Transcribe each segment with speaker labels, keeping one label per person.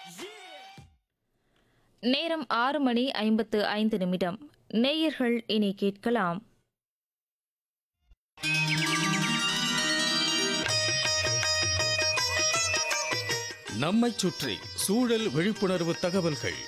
Speaker 1: நேரம் ஆறு மணி ஐம்பத்து ஐந்து நிமிடம் நேயர்கள் இனி கேட்கலாம்
Speaker 2: நம்மைச் சுற்றி சூழல் விழிப்புணர்வு தகவல்கள்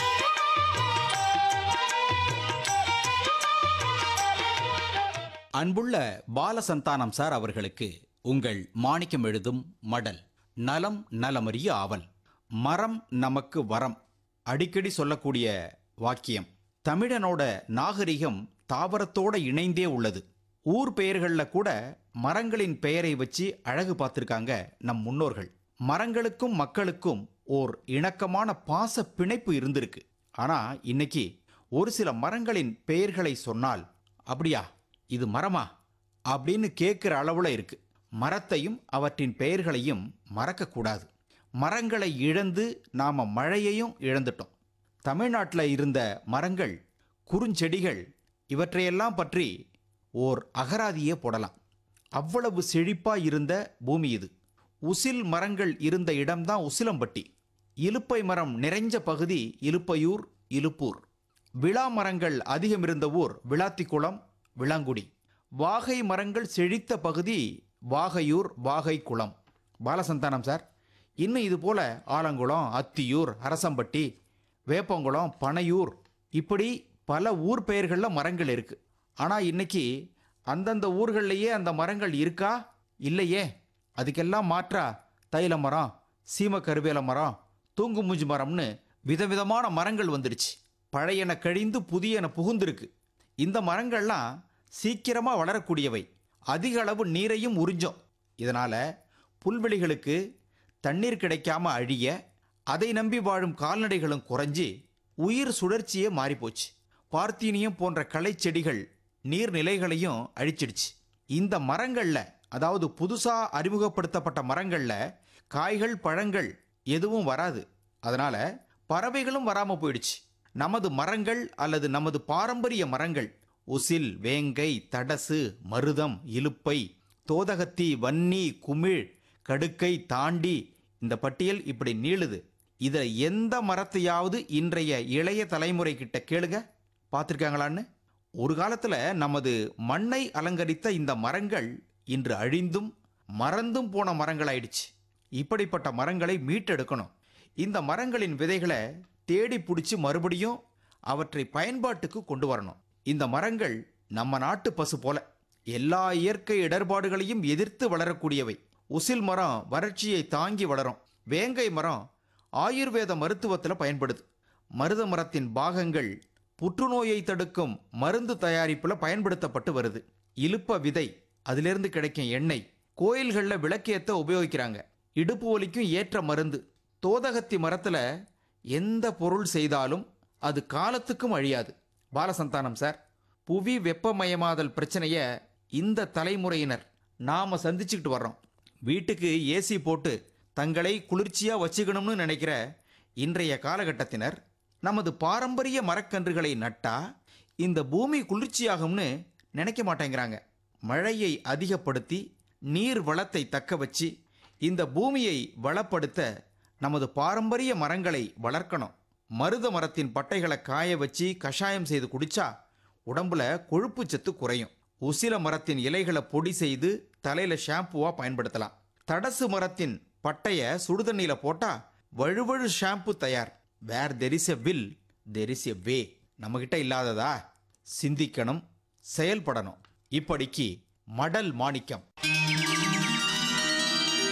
Speaker 3: அன்புள்ள பாலசந்தானம் சார் அவர்களுக்கு உங்கள் மாணிக்கம் எழுதும் மடல் நலம் நலமறிய ஆவல் மரம் நமக்கு வரம் அடிக்கடி சொல்லக்கூடிய வாக்கியம் தமிழனோட நாகரிகம் தாவரத்தோட இணைந்தே உள்ளது ஊர் பெயர்களில் கூட மரங்களின் பெயரை வச்சு அழகு பார்த்துருக்காங்க நம் முன்னோர்கள் மரங்களுக்கும் மக்களுக்கும் ஓர் இணக்கமான பாச பிணைப்பு இருந்திருக்கு ஆனா இன்னைக்கு ஒரு சில மரங்களின் பெயர்களை சொன்னால் அப்படியா இது மரமா அப்படின்னு கேட்குற அளவுல இருக்கு மரத்தையும் அவற்றின் பெயர்களையும் மறக்கக்கூடாது மரங்களை இழந்து நாம மழையையும் இழந்துட்டோம் தமிழ்நாட்டில் இருந்த மரங்கள் குறுஞ்செடிகள் இவற்றையெல்லாம் பற்றி ஓர் அகராதியே போடலாம் அவ்வளவு செழிப்பா இருந்த பூமி இது உசில் மரங்கள் இருந்த இடம்தான் உசிலம்பட்டி இலுப்பை மரம் நிறைஞ்ச பகுதி இலுப்பையூர் இலுப்பூர் விழா மரங்கள் அதிகம் இருந்த ஊர் விளாத்திக்குளம் விளாங்குடி வாகை மரங்கள் செழித்த பகுதி வாகையூர் வாகைக்குளம் பாலசந்தானம் சார் இன்னும் இது போல ஆலங்குளம் அத்தியூர் அரசம்பட்டி வேப்பங்குளம் பனையூர் இப்படி பல ஊர் பெயர்களில் மரங்கள் இருக்கு ஆனால் இன்னைக்கு அந்தந்த ஊர்கள்லேயே அந்த மரங்கள் இருக்கா இல்லையே அதுக்கெல்லாம் மாற்றா தைல மரம் சீம கருவேல மரம் தூங்கு மூஞ்சி மரம்னு விதவிதமான மரங்கள் வந்துடுச்சு பழையன கழிந்து புதியன புகுந்திருக்கு இந்த மரங்கள்லாம் சீக்கிரமாக வளரக்கூடியவை அதிக அளவு நீரையும் உறிஞ்சும் இதனால புல்வெளிகளுக்கு தண்ணீர் கிடைக்காம அழிய அதை நம்பி வாழும் கால்நடைகளும் குறைஞ்சி உயிர் சுழற்சியே மாறிப்போச்சு பார்த்தீனியம் போன்ற களை செடிகள் நீர்நிலைகளையும் அழிச்சிடுச்சு இந்த மரங்கள்ல அதாவது புதுசா அறிமுகப்படுத்தப்பட்ட மரங்கள்ல காய்கள் பழங்கள் எதுவும் வராது அதனால பறவைகளும் வராம போயிடுச்சு நமது மரங்கள் அல்லது நமது பாரம்பரிய மரங்கள் உசில் வேங்கை தடசு மருதம் இலுப்பை தோதகத்தி வன்னி குமிழ் கடுக்கை தாண்டி இந்த பட்டியல் இப்படி நீளுது இதை எந்த மரத்தையாவது இன்றைய இளைய தலைமுறை கிட்ட கேளுங்க பார்த்துருக்காங்களான்னு ஒரு காலத்துல நமது மண்ணை அலங்கரித்த இந்த மரங்கள் இன்று அழிந்தும் மறந்தும் போன மரங்களாயிடுச்சு இப்படிப்பட்ட மரங்களை மீட்டெடுக்கணும் இந்த மரங்களின் விதைகளை தேடி பிடிச்சி மறுபடியும் அவற்றை பயன்பாட்டுக்கு கொண்டு வரணும் இந்த மரங்கள் நம்ம நாட்டு பசு போல எல்லா இயற்கை இடர்பாடுகளையும் எதிர்த்து வளரக்கூடியவை உசில் மரம் வறட்சியை தாங்கி வளரும் வேங்கை மரம் ஆயுர்வேத மருத்துவத்தில் பயன்படுது மருத மரத்தின் பாகங்கள் புற்றுநோயை தடுக்கும் மருந்து தயாரிப்பில் பயன்படுத்தப்பட்டு வருது இலுப்ப விதை அதிலிருந்து கிடைக்கும் எண்ணெய் கோயில்களில் விளக்கேத்த உபயோகிக்கிறாங்க இடுப்பு வலிக்கும் ஏற்ற மருந்து தோதகத்தி மரத்தில் எந்த பொருள் செய்தாலும் அது காலத்துக்கும் அழியாது பாலசந்தானம் சார் புவி வெப்பமயமாதல் பிரச்சனையை இந்த தலைமுறையினர் நாம சந்திச்சுக்கிட்டு வர்றோம் வீட்டுக்கு ஏசி போட்டு தங்களை குளிர்ச்சியா வச்சுக்கணும்னு நினைக்கிற இன்றைய காலகட்டத்தினர் நமது பாரம்பரிய மரக்கன்றுகளை நட்டா இந்த பூமி குளிர்ச்சியாகும்னு நினைக்க மாட்டேங்கிறாங்க மழையை அதிகப்படுத்தி நீர் வளத்தை தக்க வச்சு இந்த பூமியை வளப்படுத்த நமது பாரம்பரிய மரங்களை வளர்க்கணும் மருத மரத்தின் பட்டைகளை காய வச்சு கஷாயம் செய்து குடிச்சா உடம்புல கொழுப்பு சத்து குறையும் உசில மரத்தின் இலைகளை பொடி செய்து தலையில ஷாம்புவா பயன்படுத்தலாம் தடசு மரத்தின் பட்டைய சுடுதண்ணியில போட்டா வழுவழு ஷாம்பு தயார் where there is a will there is a way நம்மகிட்ட இல்லாததா சிந்திக்கணும் செயல்படணும் இப்படிக்கு மடல் மாணிக்கம்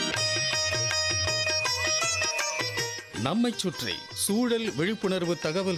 Speaker 2: நம்மைச் சுற்றி சூழல் விழிப்புணர்வு தகவல்